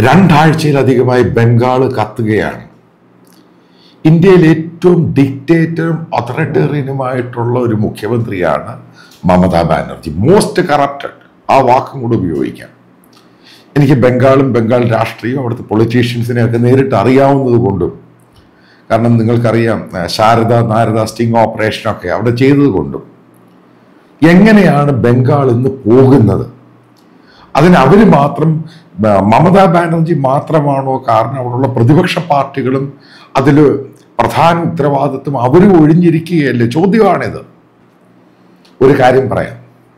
രണ്ടാഴ്ചയിലധികമായി ബംഗാൾ കത്തുകയാണ് ഇന്ത്യയിൽ ഏറ്റവും ഡിക്റ്റേറ്ററും അതോറിറ്റേറിയനുമായിട്ടുള്ള ഒരു മുഖ്യമന്ത്രിയാണ് മമതാ ബാനർജി മോസ്റ്റ് കറപ്റ്റഡ് ആ വാക്കും കൂടെ ഉപയോഗിക്കാം എനിക്ക് ബംഗാളും ബംഗാൾ രാഷ്ട്രീയവും അവിടുത്തെ പൊളിറ്റീഷ്യൻസിനെ ഒക്കെ നേരിട്ട് അറിയാവുന്നത് കൊണ്ടും കാരണം നിങ്ങൾക്കറിയാം ഏഹ്, ശാരദ നാരദ സ്റ്റിംഗ് ഓപ്പറേഷനൊക്കെ അവിടെ ചെയ്തത് കൊണ്ടും എങ്ങനെയാണ് ബംഗാൾ ഇന്ന് പോകുന്നത് അതിന് അവർ മാത്രം ബ- മമതാ ബാനർജി മാത്രമാണോ കാരണം അവിടെയുള്ള പ്രതിപക്ഷ പാർട്ടികളും അതിൽ പ്രധാന ഉത്തരവാദിത്വം അവർ ഒഴിഞ്ഞിരിക്കുകയല്ലേ ചോദ്യമാണിത് ഒരു കാര്യം പറയാം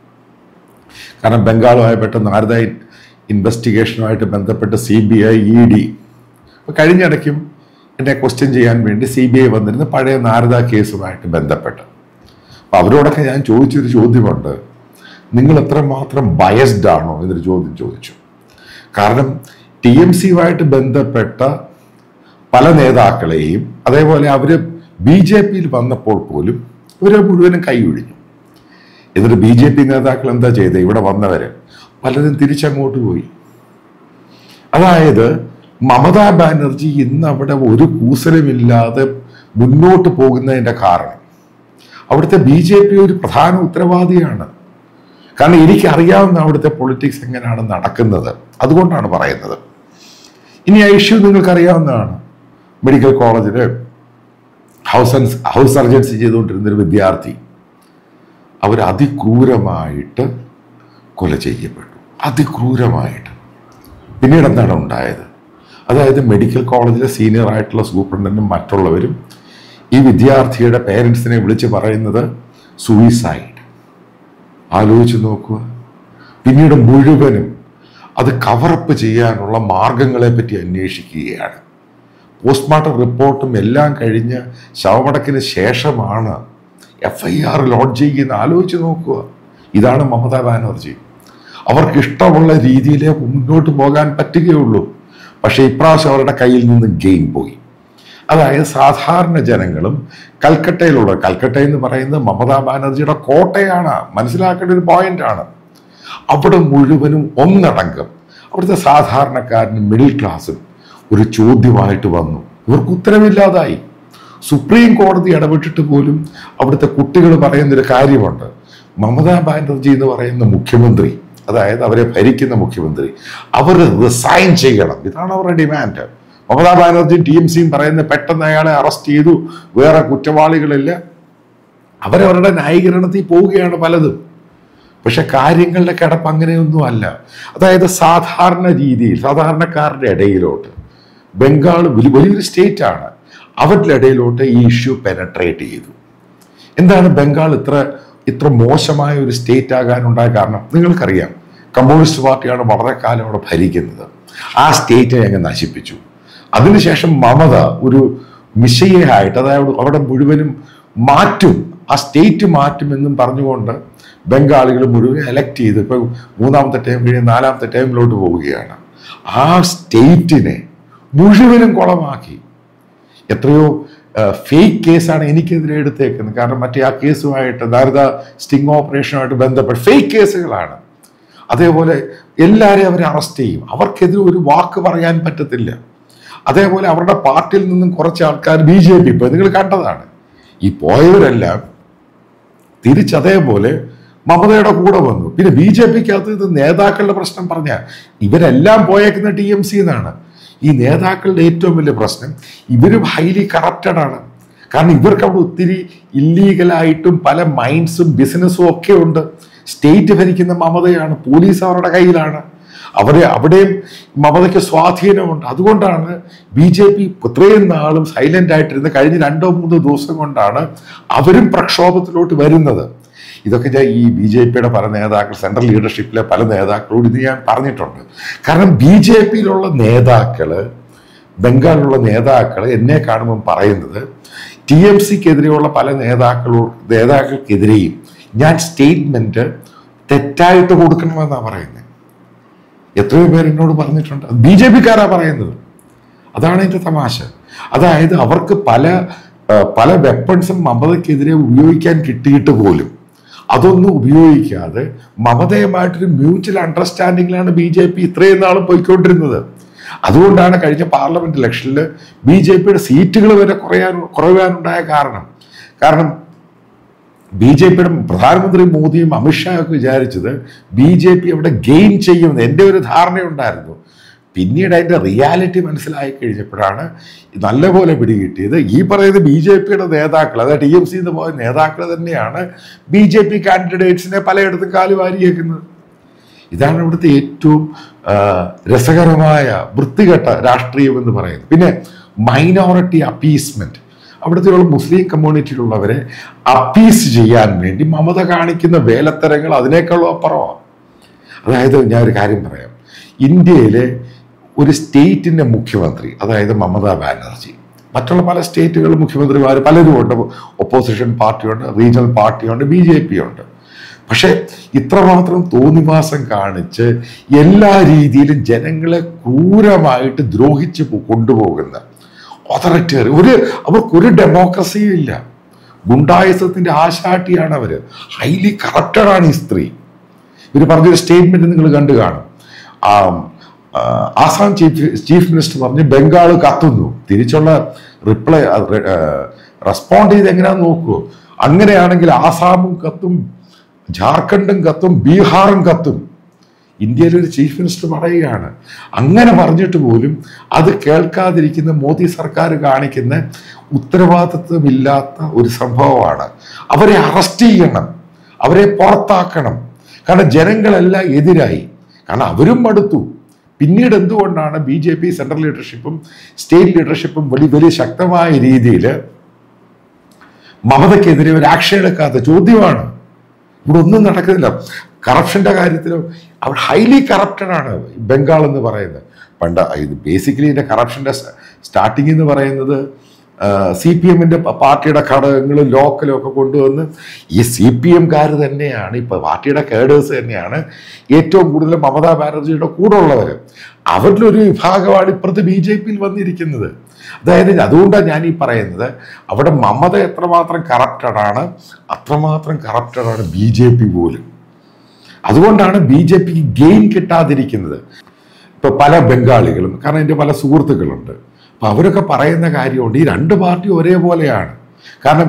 കാരണം ബംഗാളുമായി പെട്ട നാരദ ഇൻവെസ്റ്റിഗേഷനുമായിട്ട് ബന്ധപ്പെട്ട് C B I E D കഴിഞ്ഞിടയ്ക്കും എന്നെ ക്വസ്റ്റ്യൻ ചെയ്യാൻ വേണ്ടി സി ബി ഐ വന്നിരുന്ന പഴയ നാരദ കേസുമായിട്ട് ബന്ധപ്പെട്ട് അപ്പൊ അവരോടൊക്കെ ഞാൻ ചോദിച്ചൊരു ചോദ്യമുണ്ട് നിങ്ങൾ എത്രമാത്രം ബയസ്ഡ് ആണോ എന്നൊരു ചോദ്യം ചോദിച്ചു കാരണം ടി എം സിയുമായിട്ട് ബന്ധപ്പെട്ട പല നേതാക്കളെയും അതേപോലെ അവര് ബി ജെ പിയിൽ വന്നപ്പോൾ പോലും ഇവരെ മുഴുവനും കൈയൊഴിഞ്ഞു എന്നിട്ട് ബി ജെ പി നേതാക്കൾ എന്താ ചെയ്തത് ഇവിടെ വന്നവര് പലരും തിരിച്ചങ്ങോട്ട് പോയി അതായത് മമതാ ബാനർജി ഇന്ന് അവിടെ ഒരു കൂസലുമില്ലാതെ മുന്നോട്ട് പോകുന്നതിന്റെ കാരണം അവിടുത്തെ ബി ജെ പി ഒരു പ്രധാന ഉത്തരവാദിയാണ് കാരണം എനിക്കറിയാവുന്ന അവിടുത്തെ പൊളിറ്റിക്സ് എങ്ങനെയാണ് നടക്കുന്നത് അതുകൊണ്ടാണ് പറയുന്നത് ഇനി ആ ഇഷ്യൂ നിങ്ങൾക്ക് അറിയാവുന്നതാണ് മെഡിക്കൽ കോളേജിൽ ഹൗസ് ആൻഡ് ഹൗസ് സർജൻസി ചെയ്തുകൊണ്ടിരുന്ന ഒരു വിദ്യാർത്ഥി അവർ അതിക്രൂരമായിട്ട് കൊല ചെയ്യപ്പെട്ടു അതിക്രൂരമായിട്ട് പിന്നീട് എന്താണ് ഉണ്ടായത് അതായത് മെഡിക്കൽ കോളേജിലെ സീനിയർ ആയിട്ടുള്ള സൂപ്രണ്ടന്റും മറ്റുള്ളവരും ഈ വിദ്യാർത്ഥിയുടെ പേരൻസിനെ വിളിച്ച് പറയുന്നത് സൂയിസൈഡ് ആലോചിച്ച് നോക്കുക പിന്നീട് മുഴുവനും അത് കവറപ്പ് ചെയ്യാനുള്ള മാർഗങ്ങളെ പറ്റി അന്വേഷിക്കുകയാണ് പോസ്റ്റ്മോർട്ടം റിപ്പോർട്ടും എല്ലാം കഴിഞ്ഞ് ശവമടക്കിന് ശേഷമാണ് എഫ് ഐ ആർ ലോഡ്ജ് ചെയ്യുന്ന ആലോചിച്ച് നോക്കുക ഇതാണ് മമതാ ബാനർജി അവർക്ക് ഇഷ്ടമുള്ള രീതിയിലേ മുന്നോട്ട് പോകാൻ പറ്റുകയുള്ളൂ പക്ഷേ ഇപ്രാവശ്യം അവരുടെ കയ്യിൽ നിന്ന് ഗെയിം പോയി അതായത് സാധാരണ ജനങ്ങളും കൽക്കട്ടയിലുള്ള കൽക്കട്ട എന്ന് പറയുന്നത് മമതാ ബാനർജിയുടെ കോട്ടയാണ് മനസ്സിലാക്കേണ്ട ഒരു പോയിന്റ് ആണ് അവിടെ മുഴുവനും ഒന്നടങ്കം അവിടുത്തെ സാധാരണക്കാരനും മിഡിൽ ക്ലാസ്സും ഒരു ചോദ്യമായിട്ട് വന്നു ഇവർക്ക് ഉത്തരവില്ലാതായി സുപ്രീം കോടതി ഇടപെട്ടിട്ട് പോലും അവിടുത്തെ കുട്ടികൾ പറയുന്നൊരു കാര്യമുണ്ട് മമതാ ബാനർജി എന്ന് പറയുന്ന മുഖ്യമന്ത്രി അതായത് അവരെ ഭരിക്കുന്ന മുഖ്യമന്ത്രി അവർ റിസൈൻ ചെയ്യണം ഇതാണ് അവരുടെ ഡിമാൻഡ് മമതാ ബാനർജിയും ടി എം സിയും പറയുന്ന പെട്ടെന്ന് അയാളെ അറസ്റ്റ് ചെയ്തു വേറെ കുറ്റവാളികളില്ല അവരവരുടെ ന്യായീകരണത്തിൽ പോവുകയാണ് പലതും പക്ഷെ കാര്യങ്ങളുടെ കിടപ്പ് അങ്ങനെയൊന്നും അല്ല അതായത് സാധാരണ രീതിയിൽ സാധാരണക്കാരുടെ ഇടയിലോട്ട് ബംഗാൾ വലിയ വലിയൊരു സ്റ്റേറ്റ് ആണ് അവരുടെ ഇടയിലോട്ട് ഈ ഇഷ്യൂ പെനട്രേറ്റ് ചെയ്തു എന്താണ് ബംഗാൾ ഇത്ര ഇത്ര മോശമായ ഒരു സ്റ്റേറ്റ് ആകാനുണ്ടായ കാരണം നിങ്ങൾക്കറിയാം കമ്മ്യൂണിസ്റ്റ് പാർട്ടിയാണ് വളരെ കാലം അവിടെ ഭരിക്കുന്നത് ആ സ്റ്റേറ്റിനെ അങ്ങ് നശിപ്പിച്ചു അതിനുശേഷം മമത ഒരു മിശയായിട്ട് അതായത് അവിടെ മുഴുവനും മാറ്റും ആ സ്റ്റേറ്റ് മാറ്റുമെന്നും പറഞ്ഞുകൊണ്ട് ബംഗാളികൾ മുഴുവൻ എലക്ട് ചെയ്ത് ഇപ്പൊ മൂന്നാമത്തെ ടൈം കഴിഞ്ഞ് നാലാമത്തെ ടൈമിലോട്ട് പോവുകയാണ് ആ സ്റ്റേറ്റിനെ മുഴുവനും കുളമാക്കി എത്രയോ ഫേക്ക് കേസാണ് എനിക്കെതിരെ എടുത്തേക്കുന്നത് കാരണം മറ്റേ ആ കേസുമായിട്ട് നാരദ സ്റ്റിംഗ് ഓപ്പറേഷനുമായിട്ട് ബന്ധപ്പെട്ട് ഫേക്ക് കേസുകളാണ് അതേപോലെ എല്ലാവരെയും അവർ അറസ്റ്റ് ചെയ്യും അവർക്കെതിരെ ഒരു വാക്ക് പറയാൻ പറ്റത്തില്ല അതേപോലെ അവരുടെ പാർട്ടിയിൽ നിന്നും കുറച്ച് ആൾക്കാർ ബി ജെ പി ഇപ്പൊ നിങ്ങൾ കണ്ടതാണ് ഈ പോയവരെല്ലാം തിരിച്ചതേപോലെ മമതയുടെ കൂടെ വന്നു പിന്നെ ബി ജെ പിക്കകത്ത് ഇത് നേതാക്കളുടെ പ്രശ്നം പറഞ്ഞ ഇവരെല്ലാം പോയേക്കുന്ന ടി എം സി എന്നാണ് ഈ നേതാക്കളുടെ ഏറ്റവും വലിയ പ്രശ്നം ഇവരും ഹൈലി കറപ്റ്റഡ് ആണ് കാരണം ഇവർക്ക് അവിടെ ഒത്തിരി ഇല്ലീഗലായിട്ടും പല മൈൻഡ്സും ബിസിനസ്സും ഒക്കെ ഉണ്ട് സ്റ്റേറ്റ് ഭരിക്കുന്ന മമതയാണ് പോലീസ് അവരുടെ കയ്യിലാണ് അവരെ അവിടെയും മമതയ്ക്ക് സ്വാധീനമുണ്ട് അതുകൊണ്ടാണ് ബി ജെ പി ഇത്രയും നാളും സൈലന്റ് ആയിട്ടിരുന്ന കഴിഞ്ഞ രണ്ടോ മൂന്നോ ദിവസം കൊണ്ടാണ് അവരും പ്രക്ഷോഭത്തിലോട്ട് വരുന്നത് ഇതൊക്കെ ഞാൻ ഈ ബി ജെ പിയുടെ പല നേതാക്കൾ സെൻട്രൽ ലീഡർഷിപ്പിലെ പല നേതാക്കളോട് ഇത് ഞാൻ പറഞ്ഞിട്ടുണ്ട് കാരണം ബി ജെ പിയിലുള്ള നേതാക്കള് ബംഗാളിലുള്ള നേതാക്കൾ എന്നെ കാണുമ്പോൾ പറയുന്നത് ടി എം സിക്കെതിരെയുള്ള പല നേതാക്കളോ നേതാക്കൾക്കെതിരെയും ഞാൻ സ്റ്റേറ്റ്മെന്റ് തെറ്റായിട്ട് കൊടുക്കണമെന്നാണ് പറയുന്നത് എത്രയോ പേർ എന്നോട് പറഞ്ഞിട്ടുണ്ട് ബി ജെ പിക്കാരാ പറയുന്നത് അതാണ് എൻ്റെ തമാശ അതായത് അവർക്ക് പല ആ, പല വെപ്പൺസും മമതയ്ക്കെതിരെ ഉപയോഗിക്കാൻ കിട്ടിയിട്ട് പോലും അതൊന്നും ഉപയോഗിക്കാതെ മമതയുമായിട്ടൊരു മ്യൂച്വൽ അണ്ടർസ്റ്റാൻഡിങ്ങിലാണ് ബി ജെ പി ഇത്രയും നാളും പോയിക്കൊണ്ടിരുന്നത് അതുകൊണ്ടാണ് കഴിഞ്ഞ പാർലമെന്റ് ഇലക്ഷനിൽ ബി ജെ പിയുടെ സീറ്റുകൾ വരെ കുറയാൻ കുറയാനുണ്ടായ കാരണം കാരണം ബി ജെ പിയുടെ പ്രധാനമന്ത്രി മോദിയും അമിത്ഷായൊക്കെ വിചാരിച്ചത് ബി ജെ പി അവിടെ ഗെയിൻ ചെയ്യുമെന്ന് എൻ്റെ ഒരു ധാരണയുണ്ടായിരുന്നു പിന്നീട് അതിൻ്റെ റിയാലിറ്റി മനസ്സിലായി കഴിഞ്ഞപ്പോഴാണ് നല്ലപോലെ പിടികിട്ടിയത് ഈ പറയുന്ന ബി ജെ പിയുടെ നേതാക്കൾ അതായത് ടി എം സി എന്ന് പോയ നേതാക്കൾ തന്നെയാണ് ബി ജെ പി കാൻഡിഡേറ്റ്സിനെ പലയിടത്തും കാലുവാരിയേക്കുന്നത് ഇതാണ് ഇവിടുത്തെ ഏറ്റവും ആ, രസകരമായ വൃത്തികെട്ട രാഷ്ട്രീയം എന്ന് പറയുന്നത് പിന്നെ മൈനോറിറ്റി അപ്പീസ്മെന്റ് അവിടുത്തെയുള്ള മുസ്ലിം കമ്മ്യൂണിറ്റിയിലുള്ളവരെ അപ്പീസ് ചെയ്യാൻ വേണ്ടി മമത കാണിക്കുന്ന വേലത്തരങ്ങൾ അതിനേക്കാളും അപ്പുറമാണ് അതായത് ഞാൻ ഒരു കാര്യം പറയാം ഇന്ത്യയിലെ ഒരു സ്റ്റേറ്റിന്റെ മുഖ്യമന്ത്രി അതായത് മമതാ ബാനർജി മറ്റുള്ള പല സ്റ്റേറ്റുകളിൽ മുഖ്യമന്ത്രിമാർ പലരും ഉണ്ട് ഒപ്പോസിഷൻ പാർട്ടിയുണ്ട് റീജിയണൽ പാർട്ടിയുണ്ട് ബി ജെ പി ഉണ്ട് പക്ഷെ ഇത്രമാത്രം തോന്നിവാസം കാണിച്ച് എല്ലാ രീതിയിലും ജനങ്ങളെ ക്രൂരമായിട്ട് ദ്രോഹിച്ച് പോ- കൊണ്ടുപോകുന്ന അതോറിറ്ററി ഒരു അവർക്കൊരു ഡെമോക്രസിയും ഇല്ല ഗുണ്ടായുസത്തിന്റെ ആശാട്ടിയാണ് അവര് ഹൈലി കറപ്റ്റഡ് ആണ് ഈ സ്ത്രീ ഇവർ പറഞ്ഞൊരു സ്റ്റേറ്റ്മെന്റ് നിങ്ങൾ കണ്ടു കാണും ആ, ആ, ആസാം ചീഫ് ചീഫ് മിനിസ്റ്റർ പറഞ്ഞ് ബംഗാൾ കത്തുന്നു തിരിച്ചുള്ള റിപ്ലൈ റെസ്പോണ്ട് ചെയ്ത് എങ്ങനെയാന്ന് നോക്കൂ അങ്ങനെയാണെങ്കിൽ ആസാമും കത്തും ജാർഖണ്ഡും കത്തും ബീഹാറും കത്തും ഇന്ത്യയിലെ ഒരു ചീഫ് മിനിസ്റ്റർ പറയുകയാണ് അങ്ങനെ പറഞ്ഞിട്ട് പോലും അത് കേൾക്കാതിരിക്കുന്ന മോദി സർക്കാർ കാണിക്കുന്ന ഉത്തരവാദിത്വമില്ലാത്ത ഒരു സംഭവമാണ് അവരെ അറസ്റ്റ് ചെയ്യണം അവരെ പുറത്താക്കണം കാരണം ജനങ്ങളെല്ലാം എതിരായി കാരണം അവരും മടുത്തു പിന്നീട് എന്തുകൊണ്ടാണ് ബി ജെ പി സെൻട്രൽ ലീഡർഷിപ്പും സ്റ്റേറ്റ് ലീഡർഷിപ്പും വലിയ വലിയ ശക്തമായ രീതിയിൽ മമതയ്ക്കെതിരെ ഒരു ആക്ഷൻ എടുക്കാത്ത ചോദ്യമാണ് ഇവിടെ ഒന്നും നടക്കുന്നില്ല കറപ്ഷന്റെ കാര്യത്തിലും അവർ ഹൈലി കറപ്റ്റഡ് ആണ് ബംഗാൾ എന്ന് പറയുന്നത് പണ്ട് ഇത് ബേസിക്കലി ഇതിന്റെ കറപ്ഷന്റെ സ്റ്റാർട്ടിങ് എന്ന് പറയുന്നത് സി പി എമ്മിന്റെ പാർട്ടിയുടെ ഘടകങ്ങളും ലോക്കലും ഒക്കെ കൊണ്ടുവന്ന് ഈ സി പി എംകാർ തന്നെയാണ് ഇപ്പൊ പാർട്ടിയുടെ കേഡേഴ്സ് തന്നെയാണ് ഏറ്റവും കൂടുതൽ മമതാ ബാനർജിയുടെ കൂടെ ഉള്ളവർ അവരിലൊരു വിഭാഗമാണ് ഇപ്പുറത്ത് ബി ജെ പിയിൽ വന്നിരിക്കുന്നത് അതായത് അതുകൊണ്ടാണ് ഞാൻ ഈ പറയുന്നത് അവിടെ മമത എത്രമാത്രം കറപ്റ്റഡ് ആണ് അത്രമാത്രം കറപ്റ്റഡ് ആണ് ബി ജെ പി പോലും അതുകൊണ്ടാണ് ബി ജെ പിക്ക് ഗെയിൻ കിട്ടാതിരിക്കുന്നത് ഇപ്പൊ പല ബംഗാളികളും കാരണം എൻ്റെ പല സുഹൃത്തുക്കളുണ്ട് അപ്പൊ അവരൊക്കെ പറയുന്ന കാര്യമുണ്ട് ഈ രണ്ട് പാർട്ടി ഒരേപോലെയാണ് കാരണം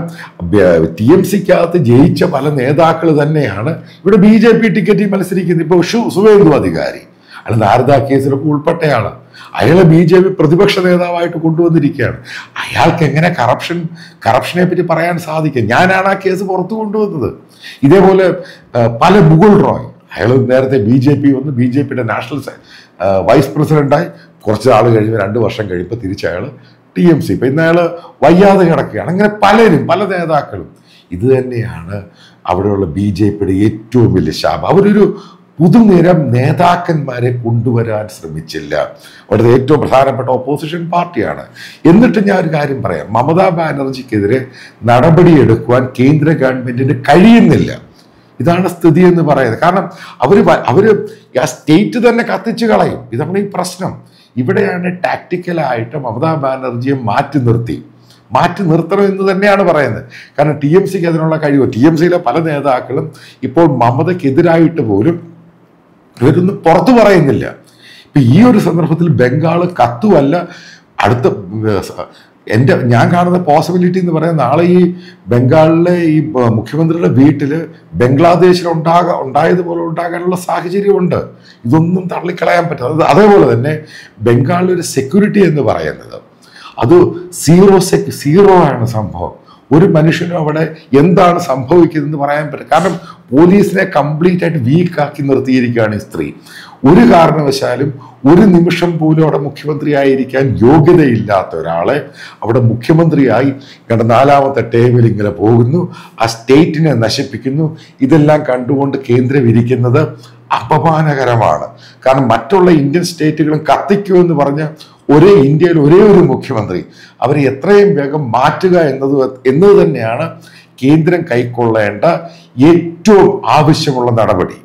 ടി എം സിക്കകത്ത് ജയിച്ച പല നേതാക്കൾ തന്നെയാണ് ഇവിടെ ബി ജെ പി ടിക്കറ്റിൽ മത്സരിക്കുന്നത് ഇപ്പോൾ ഷു സുവേന്ദു അധികാരി അയാൾ നാരദ കേസിലൊക്കെ ഉൾപ്പെട്ടയാള് അയാളെ ബി ജെ പി പ്രതിപക്ഷ നേതാവായിട്ട് കൊണ്ടുവന്നിരിക്കുകയാണ് അയാൾക്ക് എങ്ങനെ കറപ്ഷൻ കറപ്ഷനെ പറ്റി പറയാൻ സാധിക്കും ഞാനാണ് ആ കേസ് പുറത്തു കൊണ്ടുവന്നത് ഇതേപോലെ ആ, പല മുകുൾ റോയ് അയാൾ നേരത്തെ ബി ജെ പി വന്ന് ബി ജെ പിയുടെ നാഷണൽ സെ- ആ, വൈസ് പ്രസിഡന്റായി കുറച്ച് നാൾ കഴിയുമ്പോൾ രണ്ട് വർഷം കഴിയുമ്പോൾ തിരിച്ച് അയാൾ ടി എം സി ഇപ്പം ഇന്ന് അയാൾ വയ്യാതെ കിടക്കുകയാണ് അങ്ങനെ പലരും പല നേതാക്കളും ഇത് തന്നെയാണ് അവിടെയുള്ള ബി ജെ പിയുടെ ഏറ്റവും വലിയ ശാപം അവരൊരു പുതുനിരം നേതാക്കന്മാരെ കൊണ്ടുവരാൻ ശ്രമിച്ചില്ല അവിടുത്തെ ഏറ്റവും പ്രധാനപ്പെട്ട ഓപ്പോസിഷൻ പാർട്ടിയാണ് എന്നിട്ട് ഞാൻ ഒരു കാര്യം പറയാം മമതാ ബാനർജിക്കെതിരെ നടപടിയെടുക്കുവാൻ കേന്ദ്ര ഗവൺമെന്റിന് കഴിയുന്നില്ല ഇതാണ് സ്ഥിതി എന്ന് പറയുന്നത് കാരണം അവര് വ- അവര് ആ സ്റ്റേറ്റ് തന്നെ കത്തിച്ചു കളയും ഇതാണ് ഈ പ്രശ്നം ഇവിടെയാണ് ടാക്ടിക്കലായിട്ട് മമതാ ബാനർജിയെ മാറ്റി നിർത്തി മാറ്റി നിർത്തണം എന്ന് തന്നെയാണ് പറയുന്നത് കാരണം ടി എം സിക്ക് അതിനുള്ള കഴിവ് ടി എം സിയിലെ പല നേതാക്കളും ഇപ്പോൾ മമതയ്ക്കെതിരായിട്ട് പോലും ഇവരൊന്നും പുറത്തു പറയുന്നില്ല ഇപ്പൊ ഈ ഒരു സന്ദർഭത്തിൽ ബംഗാൾ കത്തുമല്ല അടുത്ത ഉം, സ- എൻ്റെ ഞാൻ കാണുന്ന പോസിബിലിറ്റി എന്ന് പറയുന്നത് നാളെ ഈ ബംഗാളിലെ ഈ ബ- മുഖ്യമന്ത്രിയുടെ വീട്ടില് ബംഗ്ലാദേശിൽ ഉണ്ടാക ഉണ്ടായതുപോലെ ഉണ്ടാകാനുള്ള സാഹചര്യമുണ്ട് ഇതൊന്നും തള്ളിക്കളയാൻ പറ്റും അത് അതേപോലെ തന്നെ ബംഗാളിലെ ഒരു സെക്യൂരിറ്റി എന്ന് പറയുന്നത് അത് സീറോ സെക് സീറോ ആണ് സംഭവം ഒരു മനുഷ്യനും അവിടെ എന്താണ് സംഭവിക്കുന്നതെന്ന് പറയാൻ പറ്റില്ല കാരണം പോലീസിനെ കംപ്ലീറ്റ് ആയിട്ട് വീക്കാക്കി നിർത്തിയിരിക്കുകയാണ് ഈ സ്ത്രീ ഒരു കാരണവശാലും ഒരു നിമിഷം പോലും അവിടെ മുഖ്യമന്ത്രിയായിരിക്കാൻ യോഗ്യതയില്ലാത്ത ഒരാളെ അവിടെ മുഖ്യമന്ത്രിയായി കണ്ട നാലാമത്തെ ടേമിൽ ഇങ്ങനെ പോകുന്നു ആ സ്റ്റേറ്റിനെ നശിപ്പിക്കുന്നു ഇതെല്ലാം കണ്ടുകൊണ്ട് കേന്ദ്രം ഇരിക്കുന്നത് അപമാനകരമാണ് കാരണം മറ്റുള്ള ഇന്ത്യൻ സ്റ്റേറ്റുകളും കത്തിക്കൂ എന്ന് പറഞ്ഞ ഒരേ ഇന്ത്യയിൽ ഒരേ ഒരു മുഖ്യമന്ത്രി അവരെ എത്രയും വേഗം മാറ്റുക എന്നത് എന്നത് തന്നെയാണ് കേന്ദ്രം കൈക്കൊള്ളേണ്ട ഏറ്റവും ആവശ്യമുള്ള നടപടി